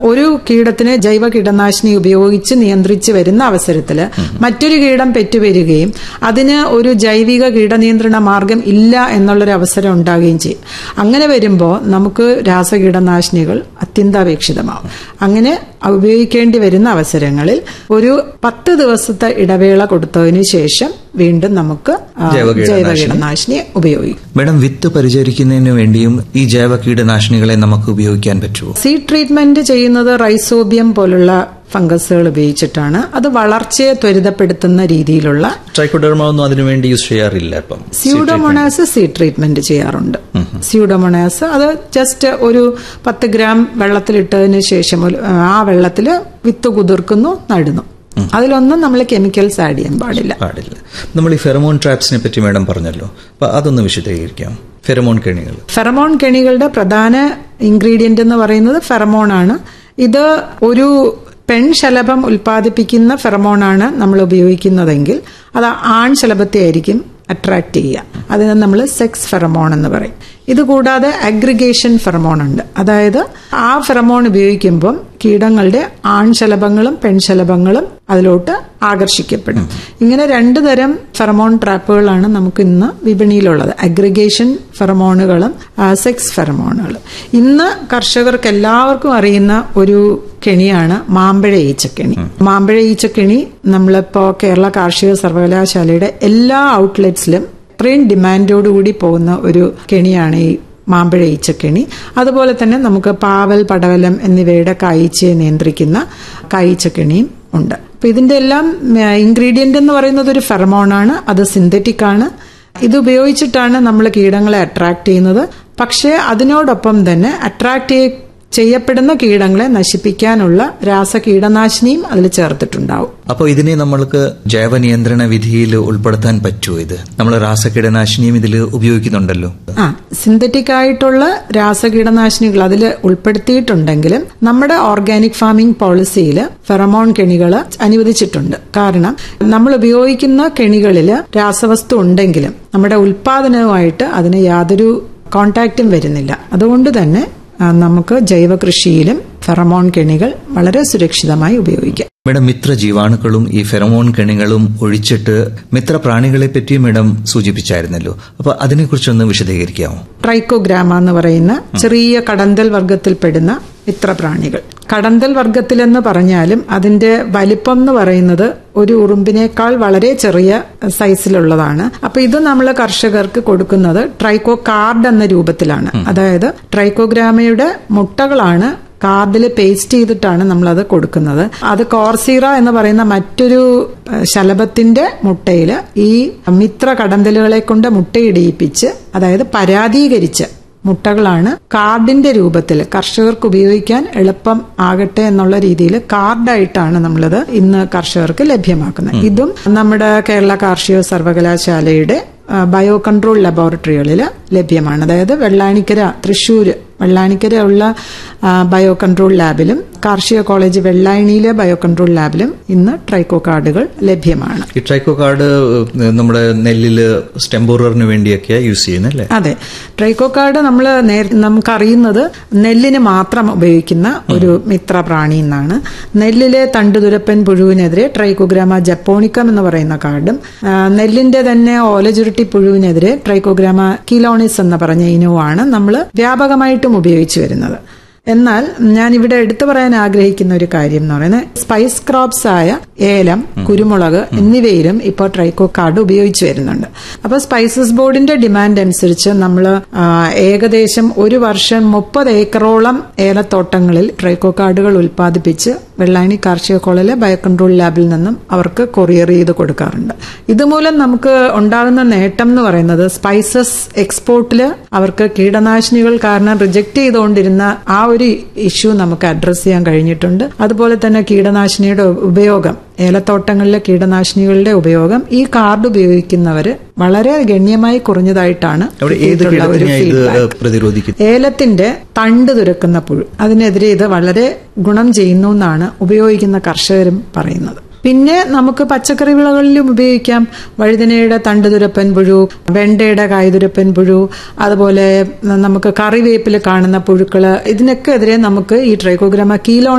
ഒരു കീടത്തിനെ ജൈവ കീടനാശിനി ഉപയോഗിച്ച് നിയന്ത്രിച്ച് വരുന്ന അവസരത്തിൽ മറ്റൊരു കീടം പെറ്റുവരികയും അതിന് ഒരു ജൈവിക കീടനിയന്ത്രണ മാർഗം ഇല്ല എന്നുള്ളൊരു അവസരം ഉണ്ടാകുകയും ചെയ്യും അങ്ങനെ വരുമ്പോൾ നമുക്ക് രാസകീടനാശിനികൾ അത്യന്താപേക്ഷിതമാവും അങ്ങനെ ഉപയോഗിക്കേണ്ടി വരുന്ന അവസരങ്ങളിൽ ഒരു പത്ത് ദിവസത്തെ ഇടവേള കൊടുത്തതിന് ശേഷം വീണ്ടും നമുക്ക് ആ, ജൈവ കീടനാശിനി. ജൈവ കീടനാശിനി ഉപയോഗിക്കും മേഡം വിത്ത് പരിചരിക്കുന്നതിന് വേണ്ടിയും ഈ ജൈവ കീടനാശിനികളെ നമുക്ക് ഉപയോഗിക്കാൻ പറ്റുമോ സീഡ് ട്രീറ്റ്മെന്റ് ചെയ്യുന്നത് റൈസോബിയം പോലുള്ള ഫംഗസുകൾ ഉപയോഗിച്ചിട്ടാണ് അത് വളർച്ചയെ ത്വരിതപ്പെടുത്തുന്ന രീതിയിലുള്ള ട്രൈക്കോഡർമ ഒന്നും അതിനുവേണ്ടി യൂസ് ചെയ്യാറില്ല ഇപ്പം സ്യൂഡോമോണാസ് സീഡ് ട്രീറ്റ്മെന്റ് ചെയ്യാറുണ്ട് സ്യൂഡോമോണാസ് അത് ജസ്റ്റ് ഒരു പത്ത് ഗ്രാം വെള്ളത്തിലിട്ടതിന് ശേഷം ഒരു- ആ വെള്ളത്തിൽ വിത്ത് കുതിർക്കുന്നു നടുന്നു അതിലൊന്നും നമ്മൾ കെമിക്കൽസ് ആഡ് ചെയ്യാൻ പാടില്ല പാടില്ല നമ്മൾ ഈ ഫെറമോൺ ട്രാപ്സിനെ പറ്റി മേഡം പറഞ്ഞല്ലോ അപ്പൊ അതൊന്ന് വിശദീകരിക്കാം ഫെറമോൺ കെണികൾ ഫെറമോൺ കെണികളുടെ പ്രധാന ഇൻഗ്രീഡിയന്റ് എന്ന് പറയുന്നത് ഫെറമോൺ ആണ് ഇത് ഒരു പെൺശലഭം ഉൽപ്പാദിപ്പിക്കുന്ന ഫെറമോണാണ് നമ്മൾ ഉപയോഗിക്കുന്നതെങ്കിൽ അത് ആൺ ശലഭത്തെ ആയിരിക്കും അട്രാക്ട് ചെയ്യുക അതിനെ നമ്മൾ സെക്സ് ഫെറമോൺ എന്ന് പറയും ഇത് കൂടാതെ അഗ്രിഗേഷൻ ഫെറമോൺ ഉണ്ട് അതായത് ആ ഫെറമോൺ ഉപയോഗിക്കുമ്പം കീടങ്ങളുടെ ആൺശലഭങ്ങളും പെൺശലഭങ്ങളും അതിലോട്ട് ആകർഷിക്കപ്പെടും ഇങ്ങനെ രണ്ടു തരം ഫെറമോൺ ട്രാപ്പുകളാണ് നമുക്ക് ഇന്ന് വിപണിയിലുള്ളത് അഗ്രിഗേഷൻ ഫെറമോണുകളും ആ, സെക്സ് ഫെറമോണുകളും ഇന്ന് കർഷകർക്ക് എല്ലാവർക്കും അറിയുന്ന ഒരു കെണിയാണ് മാമ്പഴ ഈച്ചക്കെണി മാമ്പഴ ഈച്ചക്കെണി നമ്മളിപ്പോ കേരള കാർഷിക സർവകലാശാലയുടെ എല്ലാ ഔട്ട്ലെറ്റ്സിലും ഇത്രയും ഡിമാൻഡോടുകൂടി പോകുന്ന ഒരു കെണിയാണ് ഈ മാമ്പഴ ഈച്ചക്കെണി അതുപോലെ തന്നെ നമുക്ക് പാവൽ പടവലം എന്നിവയുടെ കായ്ച്ചയെ നിയന്ത്രിക്കുന്ന കായ്ച്ചക്കെണിയും ഉണ്ട് അപ്പൊ ഇതിന്റെ എല്ലാം ഇൻഗ്രീഡിയന്റ് എന്ന് പറയുന്നത് ഒരു ഫെറമോണാണ് അത് സിന്തറ്റിക് ആണ് ഇത് ഉപയോഗിച്ചിട്ടാണ് നമ്മൾ കീടങ്ങളെ അട്രാക്ട് ചെയ്യുന്നത് പക്ഷേ അതിനോടൊപ്പം തന്നെ അട്രാക്ട് ചെയ്യപ്പെടുന്ന കീടങ്ങളെ നശിപ്പിക്കാനുള്ള രാസ കീടനാശിനിയും അതിൽ ചേർത്തിട്ടുണ്ടാവും അപ്പോൾ ഇതിനെ നമ്മൾക്ക് ജൈവ നിയന്ത്രണ വിധിയിൽ ഉൾപ്പെടുത്താൻ പറ്റുമോ ഇത് നമ്മൾ രാസകീടനാശിനിയും ഇതിൽ ഉപയോഗിക്കുന്നുണ്ടല്ലോ ആ സിന്തറ്റിക് ആയിട്ടുള്ള രാസകീടനാശിനികൾ അതിൽ ഉൾപ്പെടുത്തിയിട്ടുണ്ടെങ്കിലും നമ്മുടെ ഓർഗാനിക് ഫാമിംഗ് പോളിസിയിൽ ഫെറമോൺ കെണികൾ അനുവദിച്ചിട്ടുണ്ട് കാരണം നമ്മൾ ഉപയോഗിക്കുന്ന കെണികളിൽ രാസവസ്തു ഉണ്ടെങ്കിലും നമ്മുടെ ഉൽപാദനവുമായിട്ട് അതിന് യാതൊരു കോണ്ടാക്റ്റും വരുന്നില്ല അതുകൊണ്ട് തന്നെ ആ, നമുക്ക് ജൈവ കൃഷിയിലും ഫെറമോൺ കെണികൾ വളരെ സുരക്ഷിതമായി ഉപയോഗിക്കാം മേഡം മിത്ര ജീവാണുക്കളും ഈ ഫെറമോൺ കെണികളും ഒഴിച്ചിട്ട് മിത്ര പ്രാണികളെ പറ്റിയും മേഡം സൂചിപ്പിച്ചായിരുന്നല്ലോ അപ്പൊ അതിനെക്കുറിച്ചൊന്ന് വിശദീകരിക്കാമോ ട്രൈക്കോഗ്രാമ എന്ന് പറയുന്ന ചെറിയ കടന്തൽ വർഗത്തിൽപ്പെടുന്ന മിത്രപ്രാണികൾ കടന്തൽ വർഗത്തിലെന്ന് പറഞ്ഞാലും അതിന്റെ വലിപ്പം എന്ന് പറയുന്നത് ഒരു ഉറുമ്പിനേക്കാൾ വളരെ ചെറിയ സൈസിലുള്ളതാണ് അപ്പൊ ഇത് നമ്മൾ കർഷകർക്ക് കൊടുക്കുന്നത് ട്രൈക്കോ കാർഡ് എന്ന രൂപത്തിലാണ് അതായത് ട്രൈക്കോഗ്രാമയുടെ മുട്ടകളാണ് കാർഡിൽ പേസ്റ്റ് ചെയ്തിട്ടാണ് നമ്മൾ അത് കൊടുക്കുന്നത് അത് കോർസീറ എന്ന് പറയുന്ന മറ്റൊരു ഏഹ്, ശലഭത്തിന്റെ മുട്ടയിൽ ഈ മിത്ര കടന്തലുകളെ കൊണ്ട് മുട്ടയിടിയിപ്പിച്ച് അതായത് പരാതീകരിച്ച് മുട്ടകളാണ് കാർഡിന്റെ രൂപത്തിൽ കർഷകർക്ക് ഉപയോഗിക്കാൻ എളുപ്പം ആകട്ടെ എന്നുള്ള രീതിയിൽ കാർഡായിട്ടാണ് നമ്മളത് ഇന്ന് കർഷകർക്ക് ലഭ്യമാക്കുന്നത് ഇതും നമ്മുടെ കേരള കാർഷിക സർവകലാശാലയുടെ ആ, ബയോ കൺട്രോൾ ലബോറട്ടറികളിൽ ലഭ്യമാണ് അതായത് വെള്ളാണിക്കര തൃശ്ശൂര് വെള്ളാണിക്കര ഉള്ള ആ, ബയോ കൺട്രോൾ ലാബിലും കാർഷിക കോളേജ് വെള്ളായണിയിലെ ബയോ കൺട്രോൾ ലാബിലും ഇന്ന് ട്രൈക്കോ കാർഡുകൾ ലഭ്യമാണ് ഈ ട്രൈക്കോ കാർഡ് നമ്മുടെ നെല്ലില് സ്റ്റെമ്പോററിന് വേണ്ടിയൊക്കെയാ യൂസ് ചെയ്യുന്നത് അല്ലേ അതെ ട്രൈക്കോ കാർഡ് നമ്മൾ നമുക്കറിയുന്നത് നെല്ലിന് മാത്രം ഉപയോഗിക്കുന്ന ഒരു മിത്ര പ്രാണി എന്നാണ് നെല്ലിലെ തണ്ടുതുരപ്പൻ പുഴുവിനെതിരെ ട്രൈക്കോഗ്രാമ ജപ്പോണിക്കം എന്ന് പറയുന്ന കാർഡും ആ, നെല്ലിന്റെ തന്നെ ഓലചുരുട്ടി പുഴുവിനെതിരെ ട്രൈക്കോഗ്രാമ കിലോണിസ് എന്ന് പറഞ്ഞ ഇനവുമാണ് നമ്മൾ വ്യാപകമായിട്ടും ഉപയോഗിച്ചു വരുന്നത് എന്നാൽ ഞാൻ ഇവിടെ എടുത്തു പറയാൻ ആഗ്രഹിക്കുന്ന ഒരു കാര്യം എന്ന് പറയുന്നത് സ്പൈസ് ക്രോപ്സ് ആയ ഏലം കുരുമുളക് എന്നിവയിലും ഇപ്പോൾ ട്രൈക്കോ കാർഡ് ഉപയോഗിച്ചു വരുന്നുണ്ട് അപ്പൊ സ്പൈസസ് ബോർഡിന്റെ ഡിമാൻഡ് അനുസരിച്ച് നമ്മൾ ഏകദേശം ഒരു വർഷം മുപ്പത് ഏക്കറോളം ഏലത്തോട്ടങ്ങളിൽ ട്രൈക്കോ കാർഡുകൾ ഉൽപ്പാദിപ്പിച്ച് വെള്ളാണി കാർഷിക കോളേജിലെ ബയോകൺട്രോൾ ലാബിൽ നിന്നും അവർക്ക് കൊറിയർ ചെയ്ത് കൊടുക്കാറുണ്ട് ഇതുമൂലം നമുക്ക് ഉണ്ടാകുന്ന നേട്ടം എന്ന് പറയുന്നത് സ്പൈസസ് എക്സ്പോർട്ടിൽ അവർക്ക് കീടനാശിനികൾ കാരണം റിജക്ട് ചെയ്തുകൊണ്ടിരുന്ന ആ ഒരു ഇഷ്യൂ നമുക്ക് അഡ്രസ് ചെയ്യാൻ കഴിഞ്ഞിട്ടുണ്ട് അതുപോലെ തന്നെ കീടനാശിനിയുടെ ഉപയോഗം ഏലത്തോട്ടങ്ങളിലെ കീടനാശിനികളുടെ ഉപയോഗം ഈ കാർഡ് ഉപയോഗിക്കുന്നവര് വളരെ ഗണ്യമായി കുറഞ്ഞതായിട്ടാണ് അവിടെ ഏത് കിട്ടിയിട്ടുള്ള ഒരു കീടത്തിനെയാ ഇത് feedback. പ്രതിരോധിക്കുന്നത് ഏലത്തിന്റെ തണ്ട് തുരക്കുന്ന പുഴു അതിനെതിരെ ഇത് വളരെ ഗുണം ചെയ്യുന്നു എന്നാണ് ഉപയോഗിക്കുന്ന കർഷകരും പറയുന്നത് പിന്നെ നമുക്ക് പച്ചക്കറി വിളകളിലും ഉപയോഗിക്കാം വഴുതനയുടെ തണ്ടുതുരപ്പൻ പുഴു വെണ്ടയുടെ കായ്തുരപ്പൻ പുഴു അതുപോലെ നമുക്ക് കറിവേപ്പിൽ കാണുന്ന പുഴുക്കള് ഇതിനൊക്കെ എതിരെ നമുക്ക് ഈ ട്രൈക്കോഗ്രമ കീലോൺ